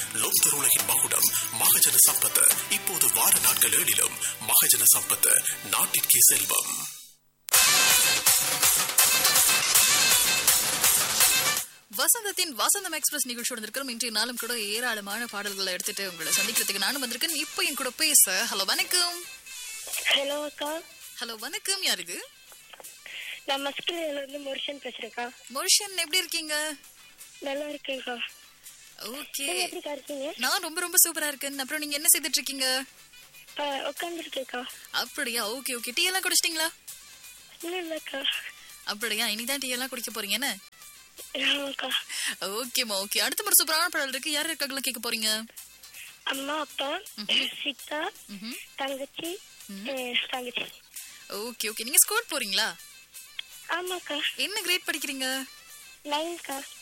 லோக்தர் உலகின் மகுடம் மகஜன சம்பத் இப்போது வார நாட்கள் ஏழிலும் மகஜன சம்பத் நாட்டிற்கே செல்வம் வசந்தத்தின் வசந்தம் எக்ஸ்பிரஸ் நிகழ்ச்சியோட இருக்கிறோம் இன்றைய நாளும் கூட ஏராளமான பாடல்களை எடுத்துட்டு உங்களை சந்திக்கிறதுக்கு நானும் வந்திருக்கேன் இப்போ என் கூட பேச ஹலோ வணக்கம் ஹலோ அக்கா ஹலோ வணக்கம் யார் இது நான் மஸ்கிலியில இருந்து முருஷன் பேசுறேன்க்கா மோஷன் எப்படி இருக்கீங்க நல்லா இருக்கேன்க்கா ஓகே நீங்க எப்படிக்கா இருக்கீங்க நான் ரொம்ப ரொம்ப சூப்பரா இருக்கேன் அப்புறம் நீங்க என்ன செய்துட்டு இருக்கீங்க உட்காந்துருக்கேன்க்கா அப்படியா ஓகே ஓகே டீ எல்லாம் குடிச்சிட்டீங்களா இன்னும் இல்லக்கா அப்படியா இனிதான் டீ எல்லாம் குடிக்க போறீங்க என்ன ஆமாக்கா ஓகேமா ஓகே அடுத்த ஒரு சூப்பரான பாடல் இருக்கு யார் இருக்காங்களா கேட்க போறீங்க அம்மா அப்பா சித்தா ம்ஹும். தங்கச்சி அஹ், தங்கச்சி ஓகே ஓகே நீங்க ஸ்கூல் போறீங்களா ஆமாக்கா என்ன கிரேட் படிக்கிறீங்க நைன்க்கா